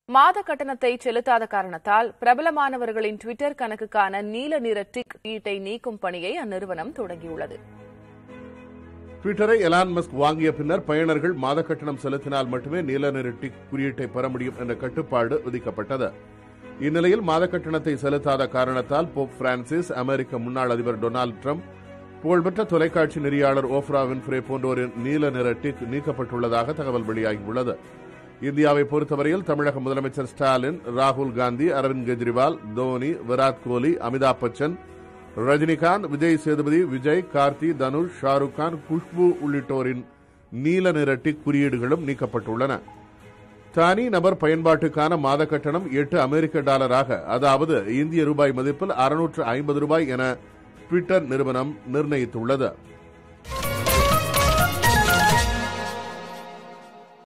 மாத கட்டணத்தை செலுத்தாத காரணத்தால் பிரபலமானவர்களின் டுவிட்டர் கணக்குக்கான நீல நிற டிக் ஈட்டை நீக்கும் பணியை அந்நிறுவனம் தொடங்கியுள்ளது ட்விட்டரை எலான் மஸ்க் வாங்கிய பின்னர் பயனர்கள் மாத கட்டணம் செலுத்தினால் மட்டுமே நீல நிற டிக் குறியீட்டை பெற முடியும் என்ற கட்டுப்பாடு விதிக்கப்பட்டது இந்நிலையில் மாத கட்டணத்தை செலுத்தாத காரணத்தால் போப் பிரான்சிஸ் அமெரிக்க முன்னாள் அதிபர் டொனால்டு ட்ரம்ப் புகழ்பெற்ற தொலைக்காட்சி நெறியாளர் ஓஃப்ரா வின்ஃப்ரே போன்றோரின் நீல நிற டிக் நீக்கப்பட்டுள்ளதாக தகவல் வெளியாகியுள்ளது இந்தியாவை பொறுத்தவரையில் தமிழக முதலமைச்சர் ஸ்டாலின் ராகுல் காந்தி அரவிந்த் கெஜ்ரிவால் தோனி விராட் கோலி அமிதாப் பச்சன் ரஜினிகாந்த் விஜய் சேதுபதி விஜய் கார்த்தி தனுஷ் ஷாருக் கான் குஷ்பு உள்ளிட்டோரின் நீல நிற டிக் குறியீடுகளும் நீக்கப்பட்டுள்ளன தனி நபர் பயன்பாட்டுக்கான மாத கட்டணம் எட்டு அமெரிக்க டாலராக அதாவது இந்திய ரூபாய் மதிப்பில் அறுநூற்று ஐம்பது ரூபாய் என ட்விட்டர் நிறுவனம் நிர்ணயித்துள்ளது